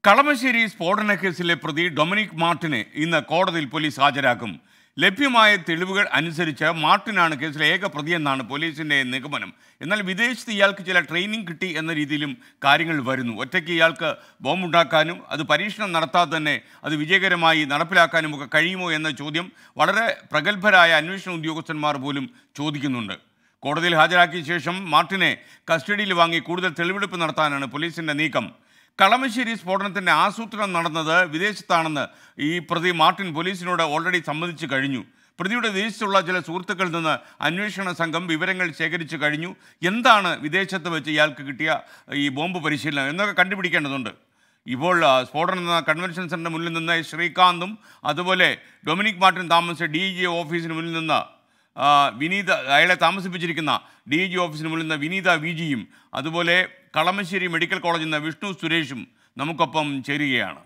കളമശ്ശേരി സ്ഫോടന കേസിലെ പ്രതി ഡൊമിനിക് മാർട്ടിനെ ഇന്ന് കോടതിയിൽ പോലീസ് ഹാജരാക്കും ലഭ്യമായ തെളിവുകൾ അനുസരിച്ച് മാർട്ടിനാണ് കേസിലെ ഏക പ്രതിയെന്നാണ് പോലീസിന്റെ നിഗമനം എന്നാൽ വിദേശത്ത് ഇയാൾക്ക് ചില ട്രെയിനിങ് കിട്ടി എന്ന രീതിയിലും കാര്യങ്ങൾ വരുന്നു ഒറ്റയ്ക്ക് ഇയാൾക്ക് ബോംബുണ്ടാക്കാനും അത് പരീക്ഷണം നടത്താതെ തന്നെ അത് വിജയകരമായി നടപ്പിലാക്കാനും ഒക്കെ കഴിയുമോ എന്ന ചോദ്യം വളരെ പ്രഗത്ഭരായ അന്വേഷണ ഉദ്യോഗസ്ഥന്മാർ പോലും ചോദിക്കുന്നുണ്ട് കോടതിയിൽ ഹാജരാക്കിയ ശേഷം മാർട്ടിനെ കസ്റ്റഡിയിൽ വാങ്ങി കൂടുതൽ തെളിവെടുപ്പ് നടത്താനാണ് പോലീസിന്റെ നീക്കം കളമശ്ശേരി സ്ഫോടനത്തിന്റെ ആസൂത്രണം നടന്നത് വിദേശത്താണെന്ന് ഈ പ്രതി മാർട്ടിൻ പോലീസിനോട് ഓൾറെഡി സമ്മതിച്ചു കഴിഞ്ഞു പ്രതിയുടെ വിദേശത്തുള്ള ചില സുഹൃത്തുക്കളിൽ നിന്ന് അന്വേഷണ സംഘം വിവരങ്ങൾ ശേഖരിച്ചു കഴിഞ്ഞു എന്താണ് വിദേശത്ത് വെച്ച് ഇയാൾക്ക് കിട്ടിയ ഈ ബോംബ് പരിശീലനം എന്നൊക്കെ കണ്ടുപിടിക്കേണ്ടതുണ്ട് ഇപ്പോൾ ആ, സ്ഫോടനം നടന്ന കൺവെൻഷൻ സെന്ററിന് മുന്നിൽ നിന്ന് ശ്രീകാന്തും അതുപോലെ ഡൊമിനിക് മാർട്ടിൻ താമസിച്ച ഡി ജി ഓഫീസിന് മുന്നിൽ നിന്ന് ആ, വിനീത അയാളെ താമസിപ്പിച്ചിരിക്കുന്ന ഡി ജി ഓഫീസിന് മുന്നിൽ നിന്ന് വിനീത വി ജിയും അതുപോലെ കളമശ്ശേരി മെഡിക്കൽ കോളേജിൽ നിന്ന് വിഷ്ണു സുരേഷും നമുക്കൊപ്പം ചേരുകയാണ്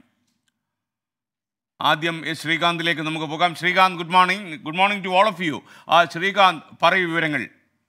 ആദ്യം എസ് ശ്രീകാന്തിലേക്ക് നമുക്ക് പോകാം Sreekanth good morning good morning to all of you ആ ശ്രീകാന്ത് പറയൂ വിവരങ്ങൾ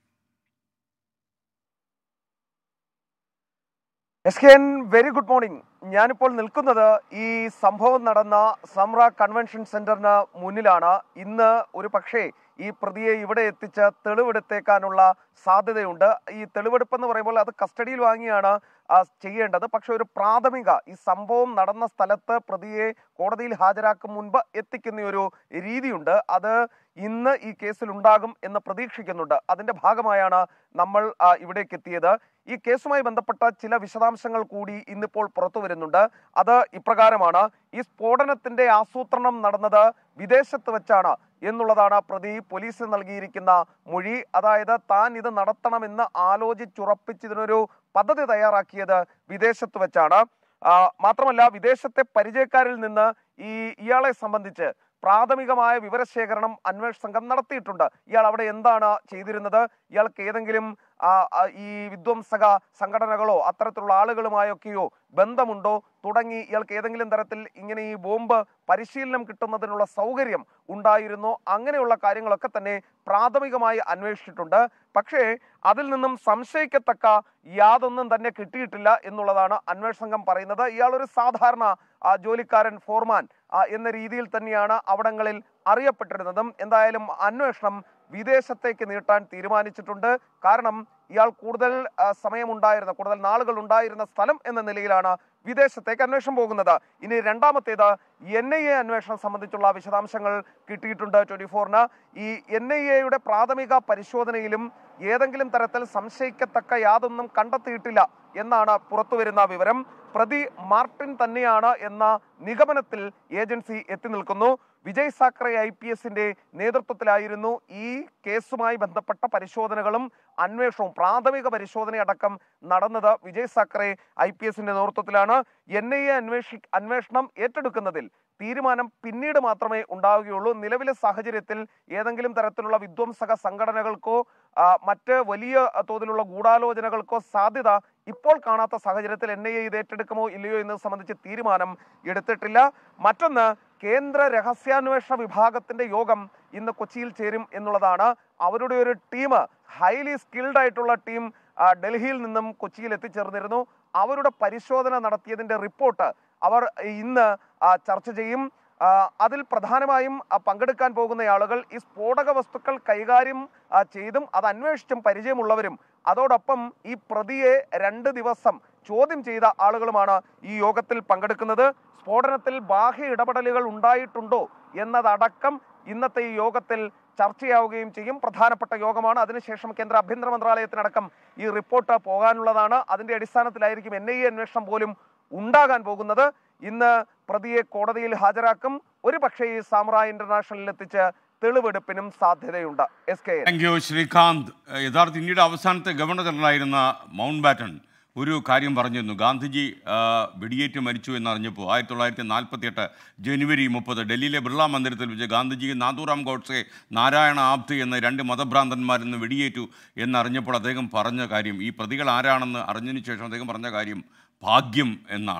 S K N very good morning ഞാനിപ്പോൾ നിൽക്കുന്നത് ഈ സംഭവം നടന്ന സംറ കൺവെൻഷൻ സെന്ററിന് മുന്നിലാണ് ഇന്ന് ഒരു പക്ഷേ ഈ പ്രതിയെ ഇവിടെ എത്തിച്ച് തെളിവെടുത്തേക്കാനുള്ള സാധ്യതയുണ്ട് ഈ തെളിവെടുപ്പ് എന്ന് പറയുമ്പോൾ അത് കസ്റ്റഡിയിൽ വാങ്ങിയാണ് ആ, ചെയ്യേണ്ടത് പക്ഷെ ഒരു പ്രാഥമിക ഈ സംഭവം നടന്ന സ്ഥലത്ത് പ്രതിയെ കോടതിയിൽ ഹാജരാക്കും മുൻപ് എത്തിക്കുന്ന ഒരു രീതിയുണ്ട് അത് ഇന്ന് ഈ കേസിൽ ഉണ്ടാകും എന്ന് പ്രതീക്ഷിക്കുന്നുണ്ട് അതിന്റെ ഭാഗമായാണ് നമ്മൾ ആ, ഇവിടേക്ക് എത്തിയത് ഈ കേസുമായി ബന്ധപ്പെട്ട ചില വിശദാംശങ്ങൾ കൂടി ഇന്നിപ്പോൾ പുറത്തു വരുന്നുണ്ട് അത് ഇപ്രകാരമാണ് ഈ സ്ഫോടനത്തിന്റെ ആസൂത്രണം നടന്നത് വിദേശത്ത് വെച്ചാണ് എന്നുള്ളതാണ് പ്രതി പോലീസിന് നൽകിയിരിക്കുന്ന മൊഴി അതായത് താൻ ഇത് നടത്തണമെന്ന് ആലോചിച്ചുറപ്പിച്ചതിനൊരു പദ്ധതി തയ്യാറാക്കിയത് വിദേശത്ത് വെച്ചാണ് ആ, മാത്രമല്ല വിദേശത്തെ പരിചയക്കാരിൽ നിന്ന് ഈ ഇയാളെ സംബന്ധിച്ച് പ്രാഥമികമായ വിവരശേഖരണം അന്വേഷണ സംഘം നടത്തിയിട്ടുണ്ട് ഇയാൾ അവിടെ എന്താണ് ചെയ്തിരുന്നത് ഇയാൾക്ക് ഏതെങ്കിലും ആ, ആ, ഈ വിധ്വംസക സംഘടനകളോ അത്തരത്തിലുള്ള ആളുകളുമായൊക്കെയോ ബന്ധമുണ്ടോ തുടങ്ങി ഇയാൾക്ക് ഏതെങ്കിലും തരത്തിൽ ഇങ്ങനെ ഈ ബോംബ് പരിശീലനം കിട്ടുന്നതിനുള്ള സൗകര്യം ഉണ്ടായിരുന്നോ അങ്ങനെയുള്ള കാര്യങ്ങളൊക്കെ തന്നെ പ്രാഥമികമായി അന്വേഷിച്ചിട്ടുണ്ട് പക്ഷേ അതിൽ നിന്നും സംശയിക്കത്തക്ക യാതൊന്നും തന്നെ കിട്ടിയിട്ടില്ല എന്നുള്ളതാണ് അന്വേഷണ സംഘം പറയുന്നത് ഇയാൾ ഒരു സാധാരണ ആ, ജോലിക്കാരൻ ഫോർമാൻ ആ, എന്ന രീതിയിൽ തന്നെയാണ് അവിടങ്ങളിൽ അറിയപ്പെട്ടിരുന്നതും എന്തായാലും അന്വേഷണം വിദേശത്തേക്ക് നീട്ടാൻ തീരുമാനിച്ചിട്ടുണ്ട് കാരണം ഇയാൾ കൂടുതൽ ആ, സമയമുണ്ടായിരുന്ന കൂടുതൽ നാളുകൾ ഉണ്ടായിരുന്ന സ്ഥലം എന്ന നിലയിലാണ് വിദേശത്തേക്ക് അന്വേഷണം പോകുന്നത് ഇനി രണ്ടാമത്തേത് എൻ ഐ എ അന്വേഷണം സംബന്ധിച്ചുള്ള വിശദാംശങ്ങൾ കിട്ടിയിട്ടുണ്ട് ട്വന്റി ഫോറിന് ഈ എൻ ഐ എയുടെ പ്രാഥമിക പരിശോധനയിലും ഏതെങ്കിലും തരത്തിൽ സംശയിക്കത്തക്ക യാതൊന്നും കണ്ടെത്തിയിട്ടില്ല എന്നാണ് പുറത്തുവരുന്ന വിവരം പ്രതി മാർട്ടിൻ തന്നെയാണ് എന്ന നിഗമനത്തിൽ ഏജൻസി എത്തി നിൽക്കുന്നു വിജയ് സാക്കറെ ഐ പി എസിന്റെ നേതൃത്വത്തിലായിരുന്നു ഈ കേസുമായി ബന്ധപ്പെട്ട പരിശോധനകളും അന്വേഷണവും പ്രാഥമിക പരിശോധനയടക്കം നടന്നത് വിജയ് സാക്കറെ ഐ പി എസിന്റെ നേതൃത്വത്തിലാണ് എൻ ഐ എ അന്വേഷി അന്വേഷണം ഏറ്റെടുക്കുന്നതിൽ തീരുമാനം പിന്നീട് മാത്രമേ ഉണ്ടാവുകയുള്ളൂ നിലവിലെ സാഹചര്യത്തിൽ ഏതെങ്കിലും തരത്തിലുള്ള വിധ്വംസക സംഘടനകൾക്കോ ആ, മറ്റ് വലിയ തോതിലുള്ള ഗൂഢാലോചനകൾക്കോ സാധ്യത ഇപ്പോൾ കാണാത്ത സാഹചര്യത്തിൽ എൻ ഐ എ ഇത് ഏറ്റെടുക്കുമോ ഇല്ലയോ എന്നത് സംബന്ധിച്ച് തീരുമാനം എടുത്തിട്ടില്ല മറ്റൊന്ന് കേന്ദ്ര രഹസ്യാന്വേഷണ വിഭാഗത്തിന്റെ യോഗം ഇന്ന് കൊച്ചിയിൽ ചേരും എന്നുള്ളതാണ് അവരുടെ ഒരു ടീം ഹൈലി സ്കിൽഡ് ആയിട്ടുള്ള ടീം ആ, ഡൽഹിയിൽ നിന്നും കൊച്ചിയിൽ എത്തിച്ചേർന്നിരുന്നു അവരുടെ പരിശോധന നടത്തിയതിന്റെ റിപ്പോർട്ട് അവർ ഇന്ന് ആ, ചർച്ച ചെയ്യും ആ, അതിൽ പ്രധാനമായും ആ, പങ്കെടുക്കാൻ പോകുന്ന ആളുകൾ ഈ സ്ഫോടക വസ്തുക്കൾ കൈകാര്യം ആ, ചെയ്തും അത് അന്വേഷിച്ചും പരിചയമുള്ളവരും അതോടൊപ്പം ഈ പ്രതിയെ രണ്ട് ദിവസം ചോദ്യം ചെയ്ത ആളുകളുമാണ് ഈ യോഗത്തിൽ പങ്കെടുക്കുന്നത് സ്ഫോടനത്തിൽ ബാഹ്യ ഇടപെടലുകൾ ഉണ്ടായിട്ടുണ്ടോ എന്നതടക്കം ഇന്നത്തെ ഈ യോഗത്തിൽ ചർച്ചയാവുകയും ചെയ്യും പ്രധാനപ്പെട്ട യോഗമാണ് അതിനുശേഷം കേന്ദ്ര ആഭ്യന്തര മന്ത്രാലയത്തിനടക്കം ഈ റിപ്പോർട്ട് പോകാനുള്ളതാണ് അതിന്റെ അടിസ്ഥാനത്തിലായിരിക്കും എൻ ഐ എ അന്വേഷണം പോലും ഉണ്ടാകാൻ പോകുന്നത് ഇന്ന് പ്രതിയെ കോടതിയിൽ ഹാജരാക്കും ഒരു പക്ഷേ ഈ സാമ്ര ഇന്റർനാഷണലിൽ എത്തിച്ച് തെളിവെടുപ്പിനും സാധ്യതയുണ്ട് S K thank you Sreekanth ഏഹ് യഥാർത്ഥ ഇന്ത്യയുടെ അവസാനത്തെ ഗവർണർ ജനറലായിരുന്ന മൗണ്ട് ബാറ്റൺ ഒരു കാര്യം പറഞ്ഞിരുന്നു ഗാന്ധിജി ആ, വെടിയേറ്റ് മരിച്ചു എന്നറിഞ്ഞപ്പോൾ ആയിരത്തി തൊള്ളായിരത്തി നാൽപ്പത്തി എട്ട് ജനുവരി മുപ്പത് ഡൽഹിയിലെ ബിർള മന്ദിരത്തിൽ വെച്ച് ഗാന്ധിജിക്ക് നാഥുറാം ഗോഡ്സെ നാരായണ ആപ്തി എന്ന രണ്ട് മതഭ്രാന്തന്മാരിൽ നിന്ന് വെടിയേറ്റു എന്നറിഞ്ഞപ്പോൾ അദ്ദേഹം പറഞ്ഞ കാര്യം ഈ പ്രതികൾ ആരാണെന്ന് അറിഞ്ഞതിന് ശേഷം അദ്ദേഹം പറഞ്ഞ കാര്യം ഭാഗ്യം എന്നാണ്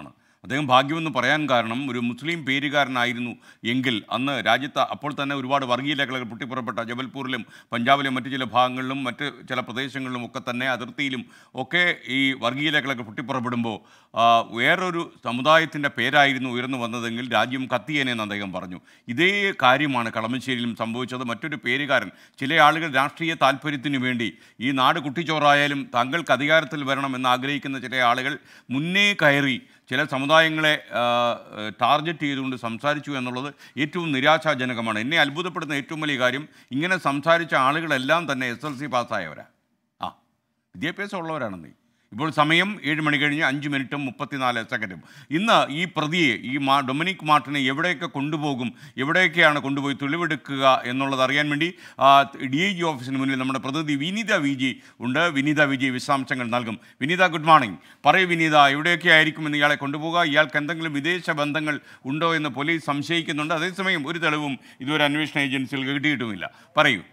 അദ്ദേഹം ഭാഗ്യമെന്ന് പറയാൻ കാരണം ഒരു മുസ്ലിം പേരുകാരനായിരുന്നു എങ്കിൽ അന്ന് രാജ്യത്ത് അപ്പോൾ തന്നെ ഒരുപാട് വർഗീയ ലഹളകൾ പൊട്ടിപ്പുറപ്പെട്ട ജബൽപൂരിലും പഞ്ചാബിലെ മറ്റു ചില ഭാഗങ്ങളിലും മറ്റ് ചില പ്രദേശങ്ങളിലും ഒക്കെ തന്നെ അതിർത്തിയിലും ഒക്കെ ഈ വർഗീയ ലഹളകൾ പൊട്ടിപ്പുറപ്പെടുമ്പോൾ ആ, വേറൊരു സമുദായത്തിൻ്റെ പേരായിരുന്നു ഉയർന്നു വന്നതെങ്കിൽ രാജ്യം കത്തിയേനെന്ന് അദ്ദേഹം പറഞ്ഞു ഇതേ കാര്യമാണ് കളമശ്ശേരിയിലും സംഭവിച്ചത് മറ്റൊരു പേരുകാരൻ ചില ആളുകൾ രാഷ്ട്രീയ താല്പര്യത്തിനു വേണ്ടി ഈ നാട് കുട്ടിച്ചോറായാലും തങ്ങൾക്ക് അധികാരത്തിൽ വരണം എന്ന് ആഗ്രഹിക്കുന്ന ചില ആളുകൾ മുന്നേ കയറി ചില സമുദായങ്ങളെ ആ, ടാർഗറ്റ് ചെയ്തുകൊണ്ട് സംസാരിച്ചു എന്നുള്ളത് ഏറ്റവും നിരാശാജനകമാണ് എന്നെ അത്ഭുതപ്പെടുന്ന ഏറ്റവും വലിയ കാര്യം ഇങ്ങനെ സംസാരിച്ച ആളുകളെല്ലാം തന്നെ എസ് എൽ സി പാസ്സായവരാ ആ വിദ്യാഭ്യാസം ഉള്ളവരാണെന്നേ ഇപ്പോൾ സമയം ഏഴ് മണി കഴിഞ്ഞ് അഞ്ച് മിനിറ്റും മുപ്പത്തിനാല് സെക്കൻഡും ഇന്ന് ഈ പ്രതിയെ ഈ മാ ഡൊമിനിക് മാർട്ടിനെ എവിടെയൊക്കെ കൊണ്ടുപോകും എവിടെയൊക്കെയാണ് കൊണ്ടുപോയി തെളിവെടുക്കുക എന്നുള്ളത് അറിയാൻ വേണ്ടി ഡി ഐ ജി ഓഫീസിന് മുന്നിൽ നമ്മുടെ പ്രതിനിധി വിനീത വി ജി ഉണ്ട് വിനീത വി ജി വിശദാംശങ്ങൾ നൽകും വിനീത ഗുഡ് മോർണിംഗ് പറയൂ വിനീത എവിടെയൊക്കെ ആയിരിക്കും എന്ന് ഇയാളെ കൊണ്ടുപോകുക ഇയാൾക്ക് എന്തെങ്കിലും വിദേശ ബന്ധങ്ങൾ ഉണ്ടോ എന്ന് പോലീസ് സംശയിക്കുന്നുണ്ട് അതേസമയം ഒരു തെളിവും ഇതുവരെ അന്വേഷണ ഏജൻസികൾ കിട്ടിയിട്ടുമില്ല പറയൂ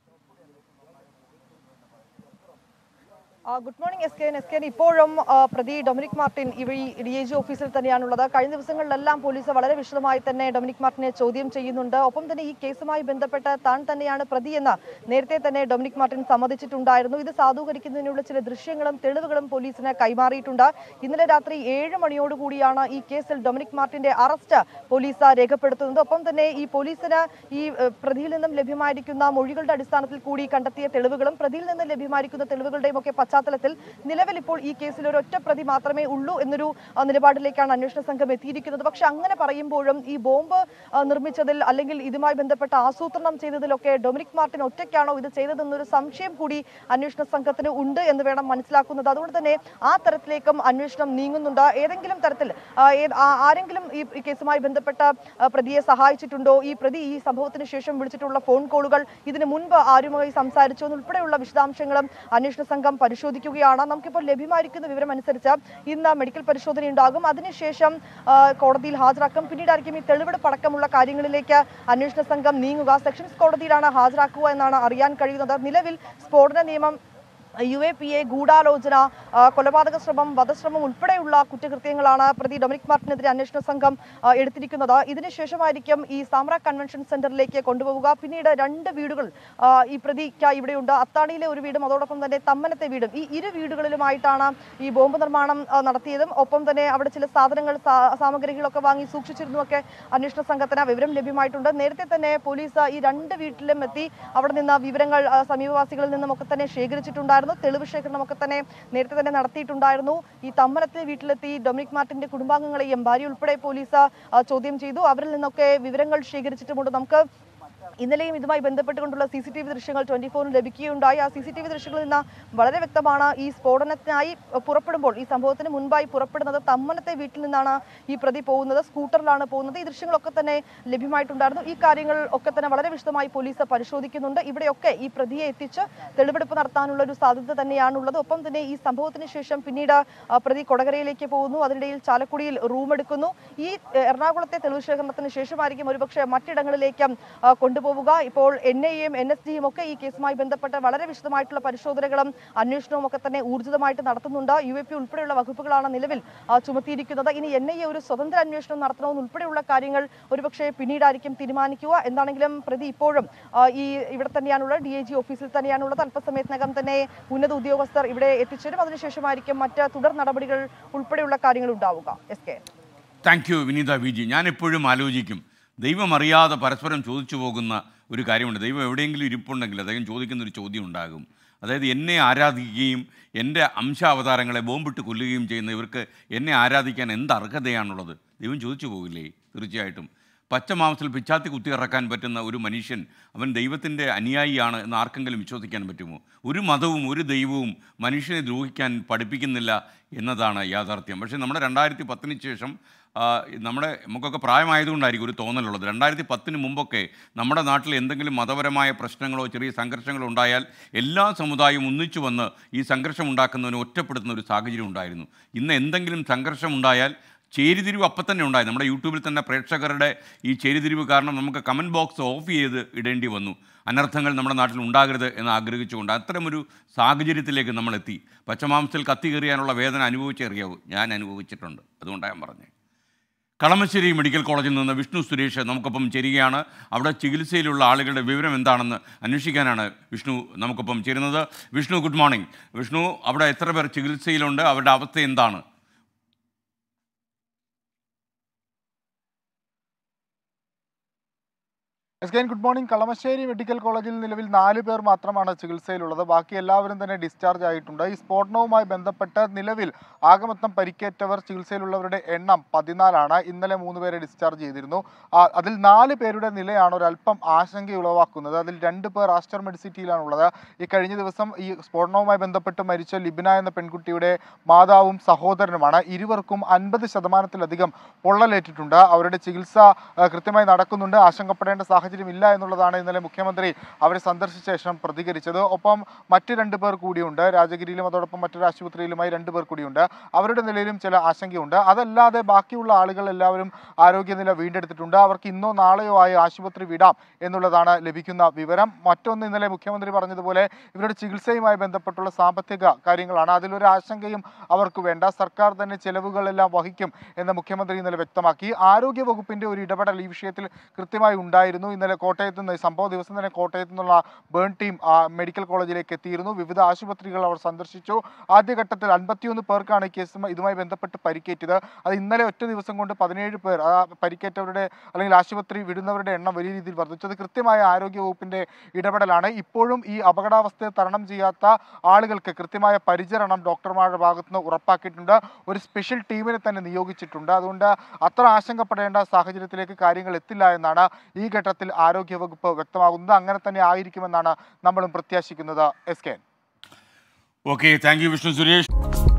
ആ, good morning S K S K ഇപ്പോഴും ആ, പ്രതി ഡൊമിനിക് മാർട്ടിൻ ഇവ ഈ ഡി ഐ ജി ഓഫീസിൽ തന്നെയാണുള്ളത് കഴിഞ്ഞ ദിവസങ്ങളിലെല്ലാം പോലീസ് വളരെ വിശദമായി തന്നെ ഡൊമിനിക് മാർട്ടിനെ ചോദ്യം ചെയ്യുന്നുണ്ട് ഒപ്പം തന്നെ ഈ കേസുമായി ബന്ധപ്പെട്ട് താൻ തന്നെയാണ് പ്രതി എന്ന് നേരത്തെ തന്നെ ഡൊമിനിക് മാർട്ടിൻ സമ്മതിച്ചിട്ടുണ്ടായിരുന്നു ഇത് സാധൂകരിക്കുന്നതിനുള്ള ചില ദൃശ്യങ്ങളും തെളിവുകളും പോലീസിന് കൈമാറിയിട്ടുണ്ട് ഇന്നലെ രാത്രി ഏഴ് മണിയോടുകൂടിയാണ് ഈ കേസിൽ ഡൊമിനിക് മാർട്ടിന്റെ അറസ്റ്റ് പോലീസ് രേഖപ്പെടുത്തുന്നത് ഒപ്പം തന്നെ ഈ പോലീസിന് ഈ ഏഹ്, പ്രതിയിൽ നിന്നും ലഭ്യമായിരിക്കുന്ന മൊഴികളുടെ അടിസ്ഥാനത്തിൽ കൂടി കണ്ടെത്തിയ തെളിവുകളും പ്രതിയിൽ നിന്ന് ലഭ്യമായിരിക്കുന്ന തെളിവുകളുടെയും ഒക്കെ പശ്ചാത്തലത്തിൽ നിലവിൽ ഇപ്പോൾ ഈ കേസിൽ ഒരു ഒറ്റ പ്രതി മാത്രമേ ഉള്ളൂ എന്നൊരു ആ, നിലപാടിലേക്കാണ് അന്വേഷണ സംഘം എത്തിയിരിക്കുന്നത് പക്ഷെ അങ്ങനെ പറയുമ്പോഴും ഈ ബോംബ് ആ, നിർമ്മിച്ചതിൽ അല്ലെങ്കിൽ ഇതുമായി ബന്ധപ്പെട്ട ആസൂത്രണം ചെയ്തതിലൊക്കെ ഡൊമിനിക് മാർട്ടിൻ ഒറ്റയ്ക്കാണോ ഇത് ചെയ്തതെന്നൊരു സംശയം കൂടി അന്വേഷണ സംഘത്തിന് ഉണ്ട് എന്ന് വേണം മനസ്സിലാക്കുന്നത് അതുകൊണ്ട് തന്നെ ആ തരത്തിലേക്കും അന്വേഷണം നീങ്ങുന്നുണ്ട് ഏതെങ്കിലും തരത്തിൽ ആ, ഏത്- ആ- ആരെങ്കിലും ഈ ഈ കേസുമായി ബന്ധപ്പെട്ട ആ, പ്രതിയെ സഹായിച്ചിട്ടുണ്ടോ ഈ പ്രതി ഈ സംഭവത്തിന് ശേഷം വിളിച്ചിട്ടുള്ള ഫോൺ കോളുകൾ ഇതിന് മുൻപ് ആരുമായി സംസാരിച്ചു എന്നുൾപ്പെടെയുള്ള വിശദാംശങ്ങളും അന്വേഷണ സംഘം പരിശോധിക്കുകയാണ് നമുക്കിപ്പോൾ ലഭ്യമായിരിക്കുന്ന വിവരം അനുസരിച്ച് ഇന്ന് മെഡിക്കൽ പരിശോധന ഉണ്ടാകും അതിനുശേഷം ആ, കോടതിയിൽ ഹാജരാക്കും പിന്നീടായിരിക്കും ഈ തെളിവെടുപ്പ് അടക്കമുള്ള കാര്യങ്ങളിലേക്ക് അന്വേഷണ സംഘം നീങ്ങുക സെഷൻസ് കോടതിയിലാണ് ഹാജരാക്കുക എന്നാണ് അറിയാൻ കഴിയുന്നത് നിലവിൽ സ്ഫോടന നിയമം യു എ പി എ ഗൂഢാലോചന ആ, കൊലപാതക ശ്രമം വധശ്രമം ഉൾപ്പെടെയുള്ള കുറ്റകൃത്യങ്ങളാണ് പ്രതി ഡൊമിനിക് മാർട്ടിനെതിരെ അന്വേഷണ സംഘം ആ, എടുത്തിരിക്കുന്നത് ഇതിനുശേഷമായിരിക്കും ഈ സാമ്ര കൺവെൻഷൻ സെന്ററിലേക്ക് കൊണ്ടുപോവുക പിന്നീട് രണ്ട് വീടുകൾ ആ, ഈ പ്രതിക്ക് ഇവിടെയുണ്ട് അത്താണിയിലെ ഒരു വീടും അതോടൊപ്പം തന്നെ തമ്മനത്തെ വീടും ഈ ഇരു വീടുകളിലുമായിട്ടാണ് ഈ ബോംബ് നിർമ്മാണം ആ, നടത്തിയതും ഒപ്പം തന്നെ അവിടെ ചില സാധനങ്ങൾ സാ- സാമഗ്രികളൊക്കെ വാങ്ങി സൂക്ഷിച്ചിരുന്നുമൊക്കെ അന്വേഷണ സംഘത്തിന് വിവരം ലഭ്യമായിട്ടുണ്ട് നേരത്തെ തന്നെ പോലീസ് ഈ രണ്ട് വീട്ടിലും എത്തി അവിടെ നിന്ന് വിവരങ്ങൾ ആ, സമീപവാസികളിൽ നിന്നും ഒക്കെ തന്നെ ശേഖരിച്ചിട്ടുണ്ടായിരുന്നു തെളിവ് ശേഖരണമൊക്കെ തന്നെ നേരത്തെ തന്നെ നടത്തിയിട്ടുണ്ടായിരുന്നു ഈ തമ്മനത്തെ വീട്ടിലെത്തി ഡൊമിനിക് മാർട്ടിന്റെ കുടുംബാംഗങ്ങളെയും ഭാര്യ ഉൾപ്പെടെ പോലീസ് ആ, ചോദ്യം ചെയ്തു അവരിൽ നിന്നൊക്കെ വിവരങ്ങൾ ശേഖരിച്ചിട്ടുമുണ്ട് നമുക്ക് ഇന്നലെയും ഇതുമായി ബന്ധപ്പെട്ടുകൊണ്ടുള്ള സി സി ടി വി ദൃശ്യങ്ങൾ ട്വന്റി ഫോറിന് ലഭിക്കുകയുണ്ടായി ആ സി സി ടി വി ദൃശ്യങ്ങളിൽ നിന്ന് വളരെ വ്യക്തമാണ് ഈ സ്ഫോടനത്തിനായി പുറപ്പെടുമ്പോൾ ഈ സംഭവത്തിന് മുൻപായി പുറപ്പെടുന്നത് തമ്മനത്തെ വീട്ടിൽ നിന്നാണ് ഈ പ്രതി പോകുന്നത് സ്കൂട്ടറിലാണ് പോകുന്നത് ഈ ദൃശ്യങ്ങളൊക്കെ തന്നെ ലഭ്യമായിട്ടുണ്ടായിരുന്നു ഈ കാര്യങ്ങൾ ഒക്കെ തന്നെ വളരെ വിശദമായി പോലീസ് പരിശോധിക്കുന്നുണ്ട് ഇവിടെയൊക്കെ ഈ പ്രതിയെ എത്തിച്ച് തെളിവെടുപ്പ് നടത്താനുള്ള ഒരു സാധ്യത തന്നെയാണുള്ളത് ഒപ്പം തന്നെ ഈ സംഭവത്തിന് ശേഷം പിന്നീട് ആ, പ്രതി കൊടകരയിലേക്ക് പോകുന്നു അതിനിടയിൽ ചാലക്കുടിയിൽ റൂം എടുക്കുന്നു ഈ എ, എറണാകുളത്തെ തെളിവ് ശേഖരണത്തിന് ശേഷമായിരിക്കും ഒരുപക്ഷെ മറ്റിടങ്ങളിലേക്ക് ആ, കൊണ്ടുപോവുക ഇപ്പോൾ N I M N S ഡിയും ഒക്കെ ഈ കേസുമായി ബന്ധപ്പെട്ട് വളരെ വിശദമായിട്ടുള്ള പരിശോധനകളും അന്വേഷണവും ഒക്കെ തന്നെ ഊർജിതമായിട്ട് നടത്തുന്നുണ്ട് യു എ പി ഉൾപ്പെടെയുള്ള വകുപ്പുകളാണ് നിലവിൽ ആ, ചുമത്തിയിരിക്കുന്നത് ഇനി എൻ ഐ എ ഒരു സ്വതന്ത്ര അന്വേഷണം നടത്തണമെന്ന് ഉൾപ്പെടെയുള്ള കാര്യങ്ങൾ ഒരുപക്ഷെ പിന്നീടായിരിക്കും തീരുമാനിക്കുക എന്താണെങ്കിലും പ്രതി ഇപ്പോഴും ആ, ഈ ഇവിടെ തന്നെയാണുള്ളത് ഡി ഐ ജി ഓഫീസിൽ തന്നെയാണുള്ളത് അല്പസമയത്തിനകം തന്നെ ഉന്നത ഉദ്യോഗസ്ഥർ ഇവിടെ എത്തിച്ചേരും അതിനുശേഷമായിരിക്കും മറ്റ് തുടർ നടപടികൾ ഉൾപ്പെടെയുള്ള കാര്യങ്ങൾ ഉണ്ടാവുക S K thank you Vineetha V G ഞാൻ എപ്പോഴും ആലോചിക്കും ദൈവം അറിയാതെ പരസ്പരം ചോദിച്ചു പോകുന്ന ഒരു കാര്യമുണ്ട് ദൈവം എവിടെയെങ്കിലും ഇരിപ്പുണ്ടെങ്കിൽ അദ്ദേഹം ചോദിക്കുന്ന ഒരു ചോദ്യം ഉണ്ടാകും അതായത് എന്നെ ആരാധിക്കുകയും എൻ്റെ അംശാവതാരങ്ങളെ ബോംബിട്ട് കൊല്ലുകയും ചെയ്യുന്ന ഇവർക്ക് എന്നെ ആരാധിക്കാൻ എന്ത് അർഹതയാണുള്ളത് ദൈവം ചോദിച്ചു പോകില്ലേ തീർച്ചയായിട്ടും പച്ച മാംസത്തിൽ പിച്ചാത്തി കുത്തി ഇറക്കാൻ പറ്റുന്ന ഒരു മനുഷ്യൻ അവൻ ദൈവത്തിൻ്റെ അനുയായിയാണ് എന്ന് ആർക്കെങ്കിലും വിശ്വസിക്കാൻ പറ്റുമോ ഒരു മതവും ഒരു ദൈവവും മനുഷ്യനെ ദ്രോഹിക്കാൻ പഠിപ്പിക്കുന്നില്ല എന്നതാണ് യാഥാർത്ഥ്യം പക്ഷേ നമ്മുടെ രണ്ടായിരത്തി പത്തിന് ശേഷം ആ, നമ്മുടെ നമുക്കൊക്കെ പ്രായമായതുകൊണ്ടായിരിക്കും ഒരു തോന്നലുള്ളത് രണ്ടായിരത്തി പത്തിന് മുമ്പൊക്കെ നമ്മുടെ നാട്ടിൽ എന്തെങ്കിലും മതപരമായ പ്രശ്നങ്ങളോ ചെറിയ സംഘർഷങ്ങളോ ഉണ്ടായാൽ എല്ലാ സമുദായവും ഒന്നിച്ചു വന്ന് ഈ സംഘർഷം ഉണ്ടാക്കുന്നതിന് ഒറ്റപ്പെടുത്തുന്ന ഒരു സാഹചര്യം ഉണ്ടായിരുന്നു ഇന്ന് എന്തെങ്കിലും സംഘർഷം ഉണ്ടായാൽ ചേരിതിരിവ് അപ്പം തന്നെ ഉണ്ടായി നമ്മുടെ യൂട്യൂബിൽ തന്നെ പ്രേക്ഷകരുടെ ഈ ചേരിതിരിവ് കാരണം നമുക്ക് കമൻറ്റ് ബോക്സ് ഓഫ് ചെയ്ത് ഇടേണ്ടി വന്നു അനർത്ഥങ്ങൾ നമ്മുടെ നാട്ടിൽ ഉണ്ടാകരുത് എന്ന് ആഗ്രഹിച്ചുകൊണ്ട് അത്തരമൊരു സാഹചര്യത്തിലേക്ക് നമ്മൾ എത്തി പച്ചമാംസത്തിൽ കത്തി കയറിയാനുള്ള വേദന അനുഭവിച്ചറിയാവൂ ഞാൻ അനുഭവിച്ചിട്ടുണ്ട് അതുകൊണ്ടാണ് ഞാൻ പറഞ്ഞത് കളമശ്ശേരി മെഡിക്കൽ കോളേജിൽ നിന്ന് വിഷ്ണു സുരേഷ് നമുക്കൊപ്പം ചേരുകയാണ് അവിടെ ചികിത്സയിലുള്ള ആളുകളുടെ വിവരം എന്താണെന്ന് അന്വേഷിക്കാനാണ് വിഷ്ണു നമുക്കൊപ്പം ചേരുന്നത് വിഷ്ണു ഗുഡ് മോർണിംഗ് വിഷ്ണു അവിടെ എത്ര പേർ ചികിത്സയിലുണ്ട് അവരുടെ അവസ്ഥ എന്താണ് S K good morning Kalamassery medical കോളേജിൽ നിലവിൽ നാല് പേർ മാത്രമാണ് ചികിത്സയിലുള്ളത് ബാക്കി എല്ലാവരും തന്നെ ഡിസ്ചാർജ് ആയിട്ടുണ്ട് ഈ സ്ഫോടനവുമായി ബന്ധപ്പെട്ട് നിലവിൽ ആകമൊത്തം പരിക്കേറ്റവർ ചികിത്സയിലുള്ളവരുടെ എണ്ണം പതിനാലാണ് ഇന്നലെ മൂന്ന് പേരെ ഡിസ്ചാർജ് ചെയ്തിരുന്നു ആ, അതിൽ നാല് പേരുടെ നിലയാണ് ഒരല്പം ആശങ്ക ഉളവാക്കുന്നത് അതിൽ രണ്ട് പേർ ആസ്റ്റർ മെഡിസിറ്റിയിലാണുള്ളത് ഈ കഴിഞ്ഞ ദിവസം ഈ സ്ഫോടനവുമായി ബന്ധപ്പെട്ട് മരിച്ച ലിബിന എന്ന പെൺകുട്ടിയുടെ മാതാവും സഹോദരനുമാണ് ഇരുവർക്കും അൻപത് ശതമാനത്തിലധികം പൊള്ളലേറ്റിട്ടുണ്ട് അവരുടെ ചികിത്സ ആ, കൃത്യമായി നടക്കുന്നുണ്ട് ആശങ്കപ്പെടേണ്ട സാഹചര്യം ഇല്ല എന്നുള്ളതാണ് ഇന്നലെ മുഖ്യമന്ത്രി അവരെ സന്ദർശിച്ച ശേഷം പ്രതികരിച്ചത് ഒപ്പം മറ്റ് രണ്ട് പേർ കൂടിയുണ്ട് രാജഗിരിയിലും അതോടൊപ്പം മറ്റൊരു ആശുപത്രിയിലുമായി രണ്ട് പേർ കൂടിയുണ്ട് അവരുടെ നിലയിലും ചില ആശങ്കയുണ്ട് അതല്ലാതെ ബാക്കിയുള്ള ആളുകൾ എല്ലാവരും ആരോഗ്യനില വീണ്ടെടുത്തിട്ടുണ്ട് അവർക്ക് ഇന്നോ നാളെയോ ആയി ആശുപത്രി വിടാം എന്നുള്ളതാണ് ലഭിക്കുന്ന വിവരം മറ്റൊന്ന് ഇന്നലെ മുഖ്യമന്ത്രി പറഞ്ഞതുപോലെ ഇവരുടെ ചികിത്സയുമായി ബന്ധപ്പെട്ടുള്ള സാമ്പത്തിക കാര്യങ്ങളാണ് അതിലൊരു ആശങ്കയും അവർക്ക് വേണ്ട സർക്കാർ തന്നെ ചെലവുകളെല്ലാം വഹിക്കും എന്ന് മുഖ്യമന്ത്രി ഇന്നലെ വ്യക്തമാക്കി ആരോഗ്യ വകുപ്പിന്റെ ഒരു ഇടപെടൽ ഈ വിഷയത്തിൽ കൃത്യമായി ഉണ്ടായിരുന്നു ഇന്നലെ കോട്ടയത്ത് നിന്ന് സംഭവ ദിവസം തന്നെ കോട്ടയത്ത് നിന്നുള്ള ബേൺ ടീം ആ, മെഡിക്കൽ കോളേജിലേക്ക് എത്തിയിരുന്നു വിവിധ ആശുപത്രികൾ അവർ സന്ദർശിച്ചു ആദ്യഘട്ടത്തിൽ അൻപത്തിയൊന്ന് പേർക്കാണ് ഈ കേസുമായി ഇതുമായി ബന്ധപ്പെട്ട് പരിക്കേറ്റത് അത് ഇന്നലെ ഒറ്റ ദിവസം കൊണ്ട് പതിനേഴ് പേർ ആ പരിക്കേറ്റവരുടെ അല്ലെങ്കിൽ ആശുപത്രി വിടുന്നവരുടെ എണ്ണം വലിയ രീതിയിൽ വർദ്ധിച്ചു അത് കൃത്യമായ ആരോഗ്യ വകുപ്പിന്റെ ഇടപെടലാണ് ഇപ്പോഴും ഈ അപകടാവസ്ഥയെ തരണം ചെയ്യാത്ത ആളുകൾക്ക് കൃത്യമായ പരിചരണം ഡോക്ടർമാരുടെ ഭാഗത്ത് നിന്ന് ഉറപ്പാക്കിയിട്ടുണ്ട് ഒരു സ്പെഷ്യൽ ടീമിനെ തന്നെ നിയോഗിച്ചിട്ടുണ്ട് അതുകൊണ്ട് അത്ര ആശങ്കപ്പെടേണ്ട സാഹചര്യത്തിലേക്ക് കാര്യങ്ങൾ എത്തില്ല എന്നാണ് ഈ ഘട്ടത്തിൽ ആരോഗ്യ വകുപ്പ് വ്യക്തമാകുന്നത് അങ്ങനെ തന്നെ ആയിരിക്കുമെന്നാണ് നമ്മളും പ്രത്യാശിക്കുന്നത് S K okay thank you Vishnu Suresh